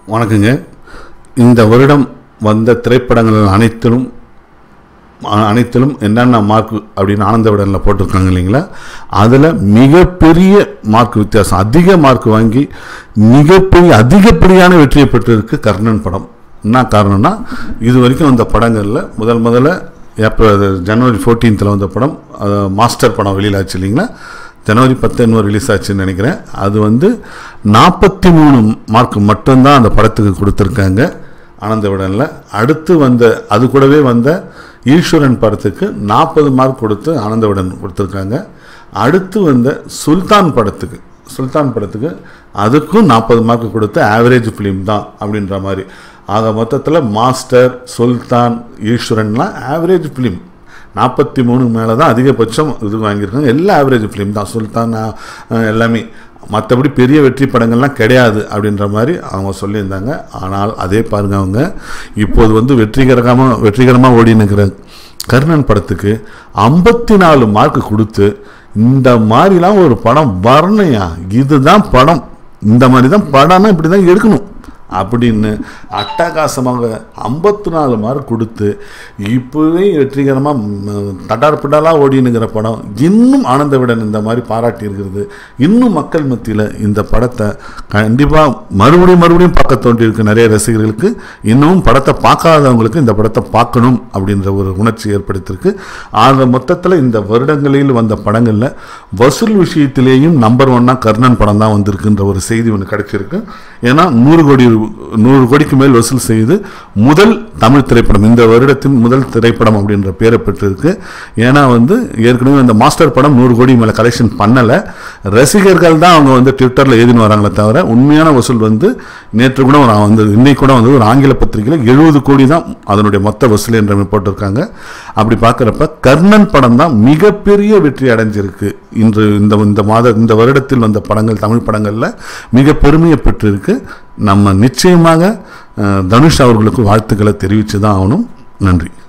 வணக்கங்க இந்த வருடம் வந்த திரைப்படங்கள் அனைத்திலும் அ- அனைத்திலும் என்னென்ன மார்க் அப்படின்னு ஆனந்த விடனில் போட்டிருக்காங்க இல்லைங்களா அதில் மிகப்பெரிய மார்க் வித்தியாசம் அதிக மார்க் வாங்கி மிகப்பெரிய அதிகப்படியான வெற்றியை பெற்றிருக்கு கர்ணன் படம் என்ன காரணம்னா இது வரைக்கும் வந்த படங்களில் முதல் முதல்ல ஏப்ரல் ஜனவரி ஃபோர்டீன்த்தில் வந்த படம் அது மாஸ்டர் படம் வெளியில் ஆச்சு இல்லைங்களா ஜனவரி பத்து என்னவோ ரிலீஸ் ஆச்சுன்னு நினைக்கிறேன் அது வந்து நாற்பத்தி மூணு மார்க் மட்டும்தான் அந்த படத்துக்கு கொடுத்துருக்காங்க ஆனந்த விடனில் அடுத்து வந்த அது கூடவே வந்த ஈஸ்வரன் படத்துக்கு நாற்பது மார்க் கொடுத்து ஆனந்த விடன் கொடுத்துருக்காங்க அடுத்து வந்த சுல்தான் படத்துக்கு சுல்தான் படத்துக்கு அதுக்கும் நாற்பது மார்க் கொடுத்து ஆவரேஜ் ஃபிலிம் தான் அப்படின்ற மாதிரி ஆக மொத்தத்தில் மாஸ்டர் சுல்தான் ஈஸ்வரன்லாம் ஆவரேஜ் ஃபிலிம் நாற்பத்தி மூணு மேலே தான் அதிகபட்சம் இது வாங்கியிருக்காங்க எல்லா ஆவரேஜ் ஃபிலிம் தான் சுல்தான் அஹ், எல்லாமே மற்றபடி பெரிய வெற்றி படங்கள்லாம் கிடையாது அப்படின்ற மாதிரி அவங்க சொல்லியிருந்தாங்க ஆனால் அதே பாருங்க அவங்க இப்போது வந்து வெற்றிகரமாக வெற்றிகரமாக ஓடினுக்கிற கர்ணன் படத்துக்கு ஐம்பத்தி நாலு மார்க் கொடுத்து இந்த மாதிரிலாம் ஒரு படம் வரணையா இதுதான் படம் இந்த மாதிரி தான் படம்னா இப்படி தான் எடுக்கணும் அப்படின்னு அட்டகாசமாக ஐம்பத்தி நாலு மார்க் கொடுத்து இப்போவே வெற்றிகரமாக தடார்பிடலாக ஓடினுங்கிற படம் இன்னும் ஆனந்த விடன் இந்த மாதிரி பாராட்டி இருக்கிறது இன்னும் மக்கள் மத்தியில் இந்த படத்தை கண்டிப்பாக மறுபடியும் மறுபடியும் பார்க்க தோன்றியிருக்கு நிறைய ரசிகர்களுக்கு இன்னமும் படத்தை பார்க்காதவங்களுக்கு இந்த படத்தை பார்க்கணும் அப்படின்ற ஒரு உணர்ச்சி ஏற்படுத்தியிருக்கு ஆக மொத்தத்தில் இந்த வருடங்களில் வந்த படங்களில் வசூல் விஷயத்திலேயும் நம்பர் ஒன்னாக கர்ணன் படம் தான் வந்திருக்குன்ற ஒரு செய்தி ஒன்று கிடைச்சிருக்கு ஏன்னா நூறு கோடி நூறு கோடிக்கு மேல் வசூல் செய்து முதல் தமிழ் திரைப்படம் இந்த வருடத்தின் முதல் திரைப்படம் அப்படின்ற பேரை பெற்றிருக்கு ஏன்னா வந்து ஏற்கனவே இந்த மாஸ்டர் படம் நூறு கோடி மேலே கலெக்ஷன் பண்ணலை ரசிகர்கள் தான் அவங்க வந்து ட்விட்டரில் எழுதின்னு வராங்களே தவிர உண்மையான வசூல் வந்து நேற்று கூட ஒரு வந்து இன்னைக்கு கூட வந்து ஒரு ஆங்கில பத்திரிகையில் எழுபது கோடி தான் அதனுடைய மொத்த வசூல் என்ற போட்டிருக்காங்க அப்படி பார்க்குறப்ப கர்ணன் படம் தான் மிகப்பெரிய வெற்றி அடைஞ்சிருக்கு இன்று இந்த இந்த மாத இந்த வருடத்தில் வந்த படங்கள் தமிழ் படங்களில் மிக பெருமையை பெற்றிருக்கு நம்ம நிச்சயமாக அஹ், தனுஷ் அவர்களுக்கு வாழ்த்துக்களை தெரிவித்து தான் ஆகணும் நன்றி